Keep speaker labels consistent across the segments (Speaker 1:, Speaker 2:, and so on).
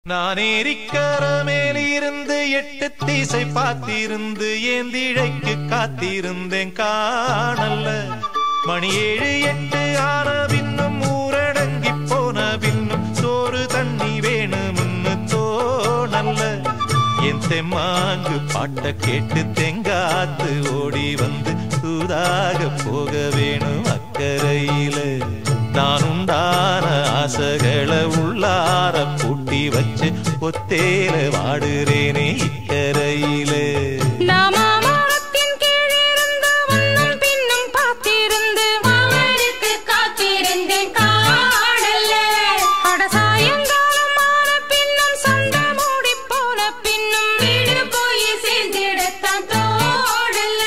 Speaker 1: நான் ஏரிக்கர மேலிருந்து எட்டு தீசை பார்த்திருந்து ஏந்திழைக்கு காத்திருந்தேன் காணல்ல மணி ஏழு எட்டு ஆன பின்னும் ஊரடங்கி போன பின்னும் சோறு தண்ணி வேணும்னு தோணல்ல என் தெம்மாங்கு பாட்ட கேட்டு தெங்காத்து ஓடி வந்து தூதாக போக வேணும் அக்கறையில நான் உண்டான ஆசைகளை உள்ளார பூட்டி வச்சு ஒத்தேல வாடுறேனே இக்கரையிலே
Speaker 2: நாமாமரத்தின் கீழிருந்து முன்னும் பின்னும் பார்த்திருந்து மாமனுக்கு காத்திருந்தேன் காணல. அட சாயங்காலம் ஆன பின்னும் சண்டை மூடிப் போன பின்னும் வீடு போய் சேர்ந்திடத்தான் தோணல.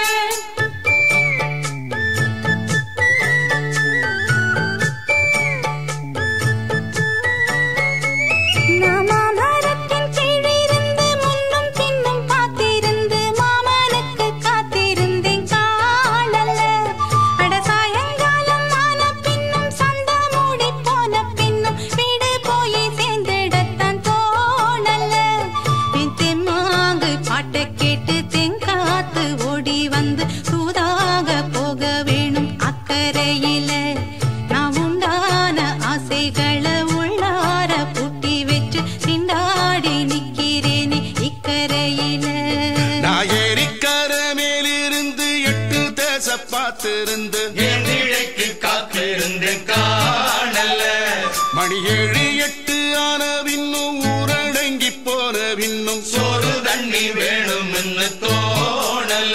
Speaker 2: நாமாமரத்தின் கீழிருந்து முன்னும் பின்னும் பார்த்திருந்து மாமனுக்கு காத்திருந்தேன் காணல. அட சாயங்காலம் ஆன பின்னும் சண்டை மூடிப் போன பின்னும் வீடு போய் சேர்ந்திடத்தான் தோணல. என் தெம்மாங்கு பாட்டைக் கேட்டு தென்காத்து ஓடி வந்து தூதாக போக வேணும் அக்கறையில நான் உண்டான ஆசைகளை உள்ளார பூட்டி வச்சு திண்டாடி நிக்கிறேனே இக்கரையில
Speaker 3: நான் ஏரிக்கர மேலிருந்து எட்டு தேச பார்த்திருந்து
Speaker 4: ஏந்திழைக்கு காத்திருந்தேன் காணல
Speaker 3: மணி ஏழு எட்டு ஆன பின்னும் ஊரடங்கி போன பின்னும்
Speaker 4: சோறு தண்ணி வேணும்னு தோணல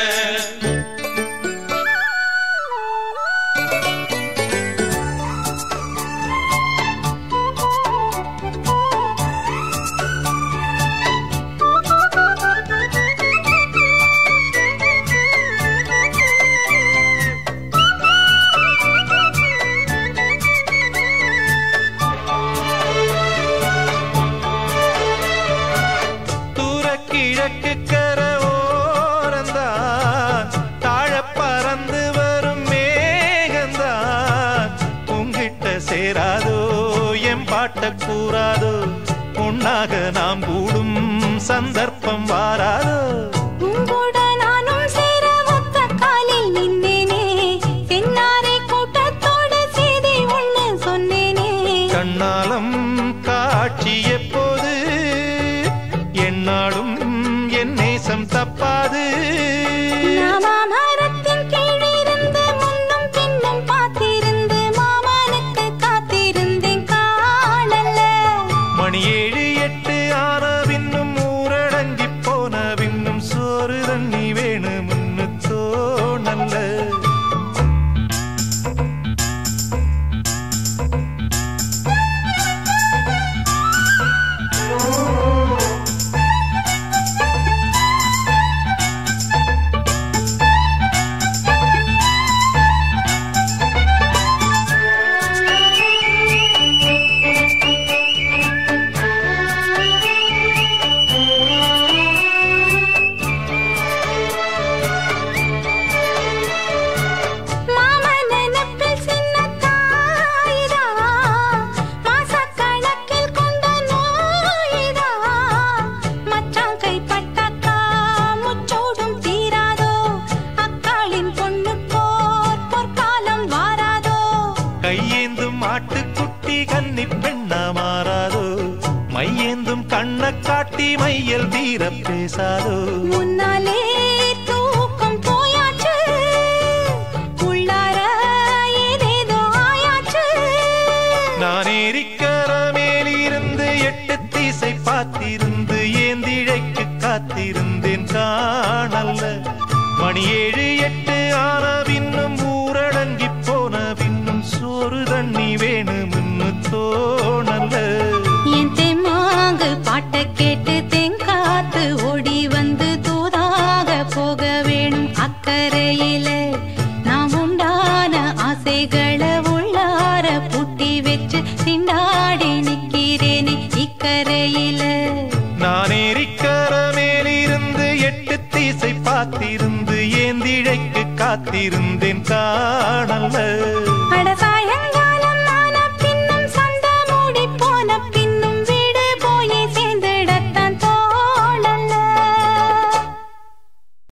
Speaker 1: தூர கிழக்கு கர ஓரந்தான் தாழ பறந்து வரும் மேகந்தான் உங்கிட்ட சேராதோ என் பாட்ட கூறாதோ உன்னாக நாம் கூடும் சந்தர்ப்பம் வாராதோ
Speaker 2: உங்கூட நானும் சேர ஒத்த காலில் நின்னேனே தென்னாரை கூட்டத்தோட செய்தி ஒண்ணு சொன்னேனே
Speaker 1: கண்ணாலம் காட்சி எப்போது என்னாலும் என் நேசம் தப்பாது
Speaker 2: நாமாமரத்தின் கீழிருந்து முன்னும் பின்னும் பார்த்திருந்து மாமனுக்கு காத்திருந்தேன் காணல
Speaker 1: மணி ஏழு எட்டு ஆன பின்னும் ஊரடங்கி போன பின்னும் சோறு தண்ணி வேணும்னு தோணல்ல
Speaker 2: மாமன் நினைப்பில் சின்ன தாயிதா மாசக்கணக்கில் கொண்ட நோயிதா மச்சான் கைப்பட்டாக்கா முச்சோடும் தீராதோ அக்காளின் பொண்ணு போர் பொற்காலம் வாராதோ
Speaker 1: கையேந்தும் ஆட்டுக்குட்டி கன்னி பெண்ணா மாறாதோ மையேந்தும் கண்ண காட்டி மையல் தீர பேசாதோ
Speaker 2: முன்னாலே தூக்கம் போயாச்சு உள்ளார ஏதேதோ ஆயாச்சு
Speaker 1: நான் ஏரிக்கர மேலிருந்து எட்டு தீசை பார்த்திருந்து ஏந்திழைக்கு காத்திருந்தேன் காணல்ல மணி ஏழு எட்டு ஆன பின்னும் ஊரடங்கி போன பின்னும் சோறு தண்ணி வேணும்னு தோணல்ல
Speaker 2: என் தெம்மாங்கு பாட்டை கேட்டு தென்காத்து ஓடி வந்து தூதாக போக வேணும் அக்கறையில நாம் உண்டான ஆசைகளை உள்ளார பூட்டி வச்சு திண்டாடி நிக்கிறேனே இக்கரையில
Speaker 1: நான் ஏரிக்கர மேலிருந்து எட்டு தீசை பார்த்திருந்து ஏந்திழைக்கு காத்திருந்தேன் காணல்ல
Speaker 2: அட